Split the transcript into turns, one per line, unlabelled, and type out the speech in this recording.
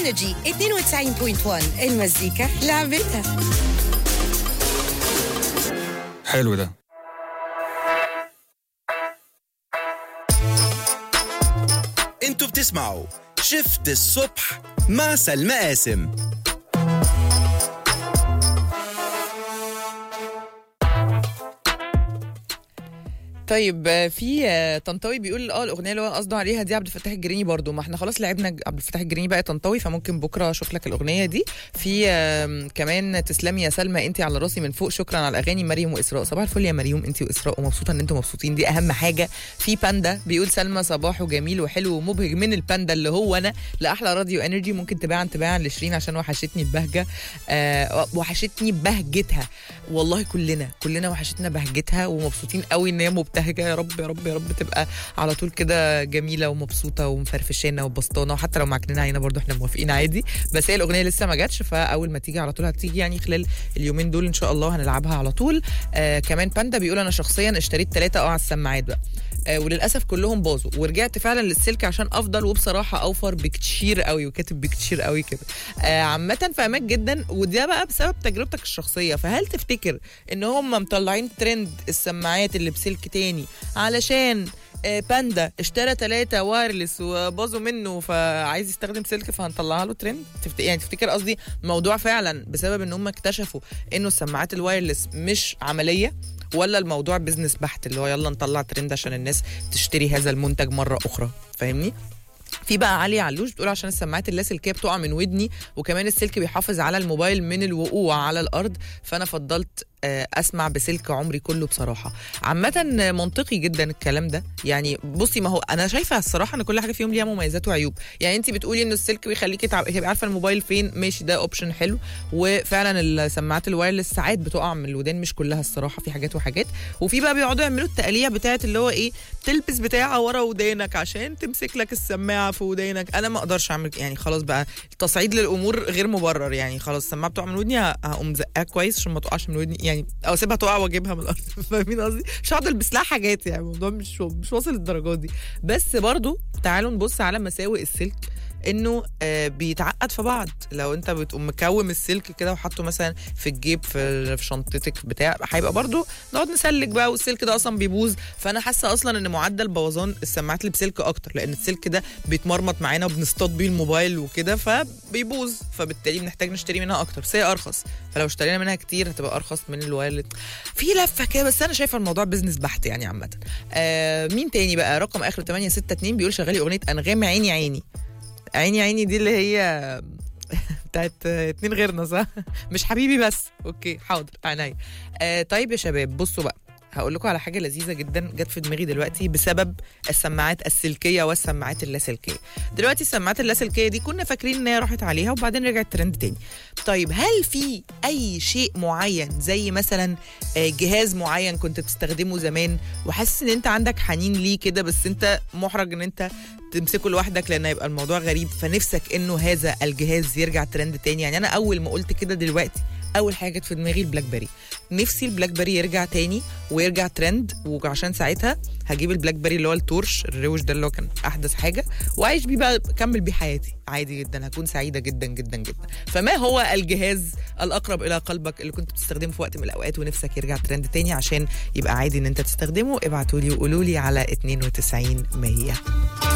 انرجي 92.1 المزيكا لعبتها
حلو ده
انتوا بتسمعوا شفت الصبح مع سلمى قاسم
طيب آه، في آه، طنطاوي بيقول اه الاغنيه اللي هو قصده عليها دي عبد الفتاح الجريني برضو ما احنا خلاص لعبنا ج- عبد الفتاح الجريني بقى طنطاوي فممكن بكره اشوف لك الاغنيه دي في آم، كمان تسلمي يا سلمى انت على راسي من فوق شكرا على الاغاني مريم واسراء صباح الفل يا مريم انت واسراء ومبسوطه ان انتم مبسوطين دي اهم حاجه في باندا بيقول سلمى صباحه جميل وحلو ومبهج من الباندا اللي هو انا لاحلى راديو انرجي ممكن تباعا تباعا لشيرين عشان وحشتني البهجه آه وحشتني بهجتها والله كلنا كلنا وحشتنا بهجتها ومبسوطين قوي ان هي مبتهجه يا رب يا رب يا رب تبقى على طول كده جميله ومبسوطه ومفرفشانه وبسطانه وحتى لو معكنين علينا برضو احنا موافقين عادي بس هي الاغنيه لسه ما جاتش فاول ما تيجي على طول هتيجي يعني خلال اليومين دول ان شاء الله هنلعبها على طول آه كمان باندا بيقول انا شخصيا اشتريت ثلاثه اه على السماعات بقى آه وللاسف كلهم باظوا ورجعت فعلا للسلك عشان افضل وبصراحه اوفر بكتير قوي وكاتب بكتير قوي كده آه عامه فاهمك جدا وده بقى بسبب تجربتك الشخصيه فهل تفتكر ان هم مطلعين ترند السماعات اللي بسلك تاني علشان آه، باندا اشترى ثلاثة وايرلس وباظوا منه فعايز يستخدم سلك فهنطلعها له ترند تفت... يعني تفتكر قصدي موضوع فعلا بسبب ان هم اكتشفوا انه السماعات الوايرلس مش عملية ولا الموضوع بيزنس بحت اللي هو يلا نطلع ترند عشان الناس تشتري هذا المنتج مرة أخرى فاهمني؟ في بقى علي علوش بتقول عشان السماعات اللاسلكيه بتقع من ودني وكمان السلك بيحافظ على الموبايل من الوقوع على الارض فانا فضلت آه، اسمع بسلك عمري كله بصراحه عامه منطقي جدا الكلام ده يعني بصي ما هو انا شايفه الصراحه ان كل حاجه فيهم ليها مميزات وعيوب يعني انت بتقولي ان السلك بيخليكي تع- تبقي عارفه الموبايل فين ماشي ده اوبشن حلو وفعلا السماعات الوايرلس ساعات بتقع من الودان مش كلها الصراحه في حاجات وحاجات وفي بقى بيقعدوا يعملوا التقاليع بتاعت اللي هو ايه تلبس بتاعه ورا ودانك عشان تمسك لك السماعه في ودانك انا ما اقدرش اعمل يعني خلاص بقى التصعيد للامور غير مبرر يعني خلاص السماعه بتقع من ودني ه- هقوم زقها كويس عشان ما تقعش من ودني يعني او اسيبها تقع واجيبها من الارض فاهمين قصدي مش هقعد البس لها حاجات يعني الموضوع مش مش واصل للدرجات دي بس برضو تعالوا نبص على مساوئ السلك انه آه بيتعقد في بعض لو انت بتقوم مكوم السلك كده وحاطه مثلا في الجيب في, في شنطتك بتاع هيبقى برضو نقعد نسلك بقى والسلك ده اصلا بيبوظ فانا حاسه اصلا ان معدل بوظان السماعات اللي بسلك اكتر لان السلك ده بيتمرمط معانا وبنصطاد بيه الموبايل وكده فبيبوظ فبالتالي بنحتاج نشتري منها اكتر بس هي ارخص فلو اشترينا منها كتير هتبقى ارخص من الوايرلس في لفه كده بس انا شايفه الموضوع بزنس بحت يعني عامه آه مين تاني بقى رقم اخر 862 بيقول شغالي اغنيه انغام عيني عيني عيني عيني دي اللي هي بتاعت اتنين غيرنا صح؟ مش حبيبي بس اوكي حاضر عينيا آه طيب يا شباب بصوا بقى هقول لكم على حاجه لذيذه جدا جت في دماغي دلوقتي بسبب السماعات السلكيه والسماعات اللاسلكيه دلوقتي السماعات اللاسلكيه دي كنا فاكرين ان هي راحت عليها وبعدين رجعت ترند تاني طيب هل في اي شيء معين زي مثلا آه، جهاز معين كنت بتستخدمه زمان وحاسس ان انت عندك حنين ليه كده بس انت محرج ان انت تمسكه لوحدك لان هيبقى الموضوع غريب فنفسك انه هذا الجهاز يرجع ترند تاني يعني انا اول ما قلت كده دلوقتي اول حاجه جت في دماغي البلاك بيري نفسي البلاك بيري يرجع تاني ويرجع ترند وعشان ساعتها هجيب البلاك بيري اللي هو التورش الروش ده اللي هو كان احدث حاجه واعيش بيه بقى اكمل بيه حياتي عادي جدا هكون سعيده جدا جدا جدا فما هو الجهاز الاقرب الى قلبك اللي كنت بتستخدمه في وقت من الاوقات ونفسك يرجع ترند تاني عشان يبقى عادي ان انت تستخدمه ابعتوا لي وقولوا لي على 92 100